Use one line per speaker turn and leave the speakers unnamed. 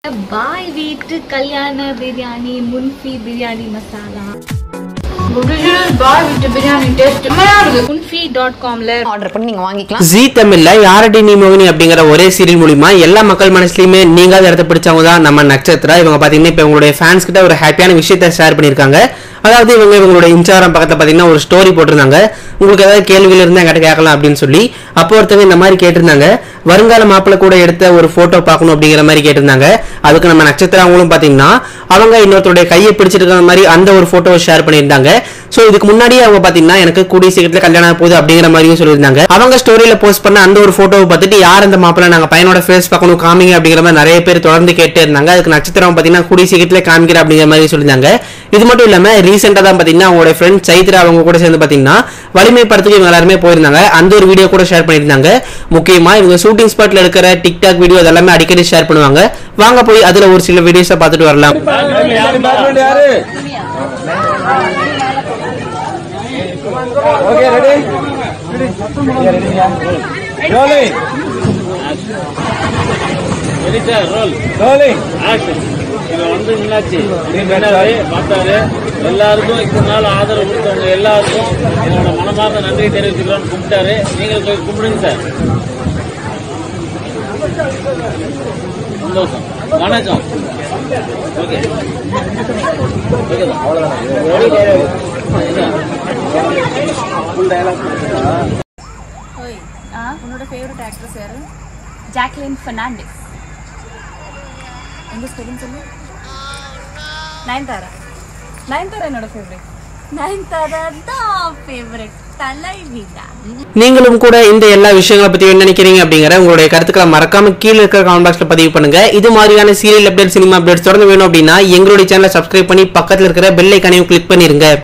பாய் வீட்டு கல்யாண பிரியாணி முன்ஃபி பிரியாணி மசாலா முன்ஃபி டாட் காம்ல
ஆர்டர் பண்ணி நீங்க வாங்கிக்கலாம்
ஜி தமிழ்ல யாரடி நீ மோகினி அப்படிங்கிற ஒரே சீரியல் மூலியமா எல்லா மக்கள் மனசுலயுமே நீங்காத இடத்த பிடிச்சவங்க தான் நம்ம நட்சத்திரா இவங்க பாத்தீங்கன்னா இப்ப உங்களுடைய ஃபேன்ஸ் கிட்ட ஒரு ஹாப்பியான விஷயத்த ஷேர் பண்ணிருக்காங்க அதாவது இவங்க இவங்களுடைய இன்ஸ்டாகிராம் பக்கத்துல பாத்தீங்கன்னா ஒரு ஸ்டோரி போட்டிருந்தாங்க உங்களுக்கு ஏதாவது கேள்விகள் இருந்தா என்கிட்ட கேட்கலாம் அப்படின்னு சொல்லி அப்போ ஒருத்தவங்க இந்த மாதிரி கேட்டிருந்தாங்க வருங்கால மாப்பிள்ளை கூட எடுத்த ஒரு போட்டோ பார்க்கணும் அப்படிங்கிற மாதிரி கேட்டிருந்தாங்க அதுக்கு நம்ம நட்சத்திரம் அவங்களும் பாத்தீங்கன்னா அவங்க இன்னொருத்தருடைய கையை பிடிச்சிருக்கிற மாதிரி அந்த ஒரு போட்டோவை ஷேர் பண்ணியிருந்தாங்க சோ இதுக்கு முன்னாடியே அவங்க பாத்தீங்கன்னா எனக்கு கூடிய சீக்கிரத்துல கல்யாணம் ஆக போகுது அப்படிங்கிற மாதிரியும் சொல்லியிருந்தாங்க அவங்க ஸ்டோரியில போஸ்ட் பண்ண அந்த ஒரு போட்டோவை பார்த்துட்டு யார் அந்த மாப்பிள்ளை நாங்க பையனோட ஃபேஸ் பார்க்கணும் காமிங்க அப்படிங்கிற மாதிரி நிறைய பேர் தொடர்ந்து கேட்டே இருந்தாங்க அதுக்கு நட்சத்திரம் பாத்தீங்கன்னா கூடிய சீக்கிரத்துல காமிக்கிற அப்படிங்கிற மாதிரி சொல்லியிருந்தாங்க இது மட்டும் இல்லாம ரீசெண்டா தான் பாத்தீங்கன்னா அவங்களோட ஃப்ரெண்ட் சைத்ரா அவங்க கூட சேர்ந்து பாத்தீங்கன்னா வலிமை படத்துக்கு இவங்க எல்லாருமே போயிருந்தாங்க அந்த ஒரு வீடியோ கூட ஷேர் பண்ணியிருந்தாங்க முக்கியமா இவங்க ஷூட்டிங் ஸ்பாட்ல இருக்கிற டிக்டாக் வீடியோ அதெல்லாமே அடிக்கடி ஷேர் பண்ணுவாங்க வாங்க போய் அதுல ஒரு சில வீடியோஸை பார்த்துட்டு வரலாம்
யாரு பேட்மேன் யாரு okay ready rolling rolling
action இவன் வந்து என்னாச்சு நின்னாரு, பார்த்தாரு எல்லாருக்கும் இத்தனை நாள் ஆதரவு கொடுத்தவங்க எல்லாருக்கும் என்னோட மனமார்ந்த நன்றி தெரிவிச்சுக்கிறோம்னு கும்பிட்டாரு நீங்கள் போய் கும்பிடுங்க சார் சந்தோஷம் வணக்கம் ஓகே ஓகே
உன்னோட ஃபேவரட் ஆக்ட்ரஸ் யாரு ஜாக்லின் ஃபெர்னாண்டிஸ் எங்க ஸ்பெல்லிங் சொல்லு நயன்தாரா நயன்தாரா என்னோட ஃபேவரட் நயன்தாரா தான் ஃபேவரட் தலைவிதான்
நீங்களும் கூட இந்த எல்லா விஷயங்களை பத்தி என்ன நினைக்கிறீங்க அப்படிங்கிற உங்களுடைய கருத்துக்களை மறக்காம கீழே இருக்கிற கமெண்ட் பாக்ஸ்ல பதிவு பண்ணுங்க இது மாதிரியான சீரியல் அப்டேட் சினிமா அப்டேட்ஸ் தொடர்ந்து வேணும் அப்படின்னா எங்களுடைய சேனலை சப்ஸ்கிரைப் பண்ணி பக்கத்துல இருக்கிற பெல் ஐக்கானையும் கிளிக் பண்ணிருங்க